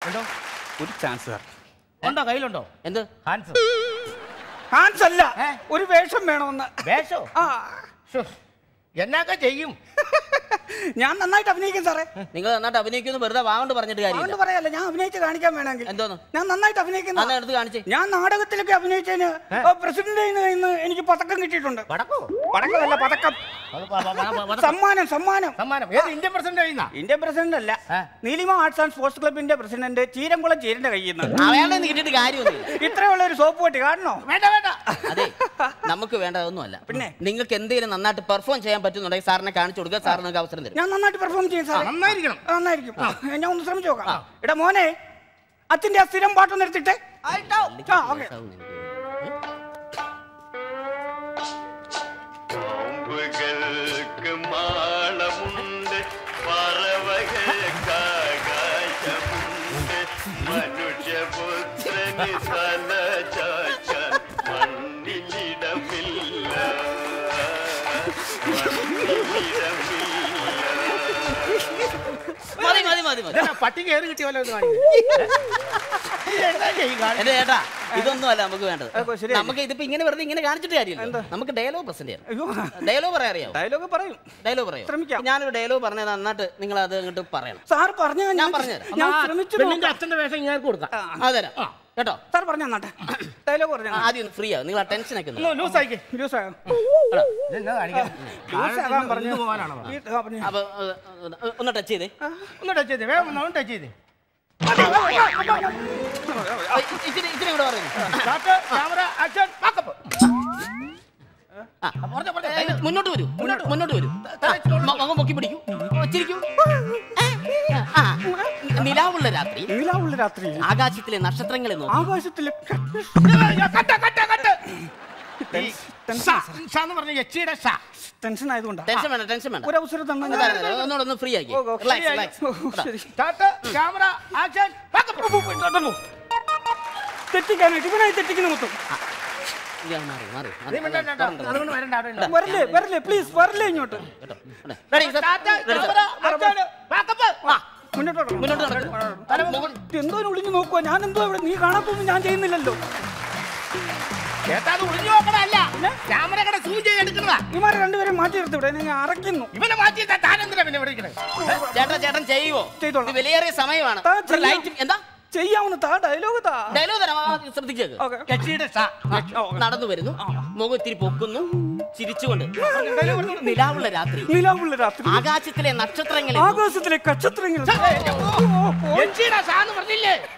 എന്തോ ഒരു chance sir ഉണ്ടോ കയ്യിലുണ്ടോ എന്ത് ഹാൻസ് ചാൻസ് അല്ല ഏ? ഒരു വേഷം വേണമെന്ന് വേഷോ ആ ശ്ശോ, എന്നൊക്കെ ചെയ്യും ഞാൻ നന്നായിട്ട് അഭിനയിക്കും സാറേ നിങ്ങൾ നന്നായിട്ട് അഭിനയിക്കുന്നു വെറുതെ വാങ്ങോണ്ട് പറഞ്ഞിട്ട് അതുകൊണ്ട് കാര്യമില്ല പറയല്ല ഞാൻ അഭിനയിച്ച് കാണിക്കാൻ വേണമെങ്കിൽ എന്തോന്ന് ഞാൻ നന്നായിട്ട് അഭിനയിക്കുന്ന അന്ന് എടുത്ത് കാണിച്ചേ ഞാൻ നാടകത്തിലൊക്കെ അഭിനയിച്ചതിന് പ്രസിഡന്റ് ഇന്ന് എനിക്ക് പതക്കം കിട്ടിയിട്ടുണ്ട് പടക്കോ പടക്കമല്ല പതക്കം അത് പ- പ- പ- പ- സമ്മാനം സമ്മാനം സമ്മാനം ഏത് ഇന്ത്യൻ പ്രസിഡന്റ് കഴിയുന്ന ഇന്ത്യൻ പ്രസിഡന്റ് അല്ല ഏ? നീലിമ ആർട്സ് ആൻഡ് സ്പോർട്സ് ക്ലബിന്റെ പ്രസിഡന്റ് ചീരംകുളം ചീരന്റെ കയ്യിൽ നിന്ന് അയാളെ നിന്ന് കിട്ടിയിട്ട് കാര്യമൊന്നുമില്ല ഇത്രയുള്ള ഒരു സോപ്പ് പൊട്ടി കാണണോ വേണ്ട വേണ്ട അതെ നമുക്ക് വേണ്ടതൊന്നുമല്ല പിന്നെ? നിങ്ങൾക്ക് എന്തെങ്കിലും നന്നായിട്ട് പെർഫോം ചെയ്യാൻ പറ്റുന്നുണ്ടെങ്കിൽ സാറിനെ കാണിച്ചു കൊടുക്കുക സാർ നിങ്ങൾക്ക് അവസരം തരും ഞാൻ നന്നായിട്ട് പെർഫോം ചെയ്യും സാറേ നന്നായിരിക്കണം നന്നായിരിക്കും ഞാൻ ഒന്ന് ശ്രമിച്ചു നോക്കാം എടാ മോനെ അച്ഛന്റെ ആ സ്ഥിരം പാട്ടൊന്ന് എടുത്തിട്ടെ ആ ഓക്കെ പാമ്പുകൾക്ക് മാളമുണ്ട് പറവകൾക്ക് ആകാശമുണ്ട് മനുഷ്യപുത്രന് തല ചാച്ചാൻ മണ്ണിലിടമില്ല മണ്ണിലിടമില്ല മതി മതി മതി മതി ഇതെന്നാ പട്ടി കയറി കിട്ടിയ പോലെ ഒന്ന് കാണിക്കും എന്റെ ചേട്ടാ ഇതൊന്നും അല്ല നമുക്ക് വേണ്ടത് അത് ശരിയായി. നമുക്ക് ഇതിപ്പോ ഇങ്ങനെ വെറുതെ ഇങ്ങനെ കാണിച്ചിട്ട് കാര്യമില്ല നമുക്ക് ഡയലോഗ് പ്രസന്റ് ചെയ്യണം അയ്യോ ഡയലോഗ് പറയാൻ അറിയാവോ ഡയലോഗ് പറയും ഡയലോഗ് പറയോ ശ്രമിക്കാം. ഞാനൊരു ഡയലോഗ് പറഞ്ഞത് നന്നായിട്ട് നിങ്ങൾ അത് അങ്ങോട്ട് പറയണം സാർ പറഞ്ഞു ഞാൻ പറഞ്ഞുതരാം. ഞാൻ ശ്രമിച്ചു പെണ്ണിന്റെ അച്ഛന്റെ വേഷം ഇങ്ങനെ കൊടുക്കാം അത് തരാം കേട്ടോ സാർ പറഞ്ഞു തന്നാട്ടെ ഡയലോഗ് പറഞ്ഞു ആ, ആദ്യം ഫ്രീ ആവും നിങ്ങൾ ആ ടെൻഷൻ ഒക്കെ ഒന്ന് ഒന്ന് ലൂസ് ആയിക്കേ ജ്യൂസ് ആകാം ഇതെന്നാ കാണിക്കാൻ ജ്യൂസ് ആകാൻ പറഞ്ഞു ഇത് പോകാനാണോ ഈ- ആ, പറഞ്ഞു. അപ്പൊ ഏ, ഏ, ഒന്ന് ടച്ച് ചെയ്തേ ഒന്ന് ടച്ച് ചെയ്തേ വേഗം ഒന്ന് ടച്ച് ചെയ്തേ ആ, ഇച്ചിരി ഇച്ചിരി ഇവിടെ പറയുന്നു ഷോട്ട് ക്യാമറ ആക്ഷൻ പാക്കപ്പ് ആ, ഏ, മുന്നോട്ട് വരൂ മുന്നോട്ട് മുന്നോട്ട് വരൂ മ- മുഖം പൊക്കി പിടിക്കൂ ചിരിക്കൂ ആ, നിലാവുള്ള രാത്രി നീലാവുള്ള രാത്രി ആകാശത്തിലെ നക്ഷത്രങ്ങളെ നോക്കി ആകാശത്തില് കട്ട് കട്ട് കട്ട് ഷാ ഷാ എന്ന് പറഞ്ഞ യച്ചിയുടെ ഷാ ടെൻഷൻ ആയതുകൊണ്ടാ ടെൻഷൻ വേണ്ട ടെൻഷൻ വേണ്ട ഒരു അവസരം തന്നെ അതെ, അതെ, അതെ, ഒന്നുകൂടെ ഒന്ന് ഫ്രീ ആക്കി ഓ, ഓ, റിലാക്സ് ശരിയായി. റിലാക്സ് ഓ, ശരി ഷോട്ട് ക്യാമറ ആക്ഷൻ പാക്കപ്പ് തെറ്റിക്കാനായിട്ട് ഇവനായി തെറ്റിക്കുന്ന മൊത്തം ഇയാൾ മാറി മാറി മാറി. നീ മിണ്ടണ്ട കേട്ടോ. അതുകൊണ്ട് വരണ്ട അവിടെ ഉണ്ട്. വരല്ലേ വരല്ലേ പ്ലീസ് വരല്ലേ ഇങ്ങോട്ട് കേട്ടോ ready sir shot ready sir camera action pack up മുന്നോട്ട് വരണം. മുന്നോട്ട് നടക്ക് എന്തോ ഒളിഞ്ഞു നോക്കുക ഞാൻ എന്തോ ഇവിടെ നീ കാണാത്തൊന്നും ഞാൻ ചെയ്യുന്നില്ലല്ലോ ചേട്ടാ അത് ഒളിഞ്ഞു നോക്കണല്ല ക്യാമറ കട സൂം ചെയ്ത് എടുക്കണതാ ഇമാരെ രണ്ടുപേരും മാറ്റി നിർത്തി ഇവിടെ ഞാൻ അറയ്ക്കുന്നു ഇവനെ മാറ്റി താൻ എന്തിനാ പിന്നെ ഇവിടെ ഇരിക്കണേ ചേട്ടൻ ചേട്ടൻ ചെയ്യുവോ ചെയ്തോളാം. ഇത് വിലയേറിയ സമയമാണ് താ ഒരു ചെയ്യാം. ലൈറ്റ് എന്താ ചെയ്യാവുന്ന താ ഡയലോഗ് താ ഡയലോഗ് തരാം ആ, ശ്രദ്ധിച്ചേക്ക് ഓക്കെ യച്ചിയുടെ ഷാ നടന്നു വരുന്നു മുഖം ഇത്തിരി പൊക്കുന്നു ചിരിച്ചുകൊണ്ട് നിലാവുള്ള രാത്രി നിലാവുള്ള രാത്രി ആകാശത്തിലെ നക്ഷത്രങ്ങളെ ആകാശത്തിലെ കച്ചത്രങ്ങൾ യച്ചിയുടെ ഷാ എന്ന് പറഞ്ഞില്ലേ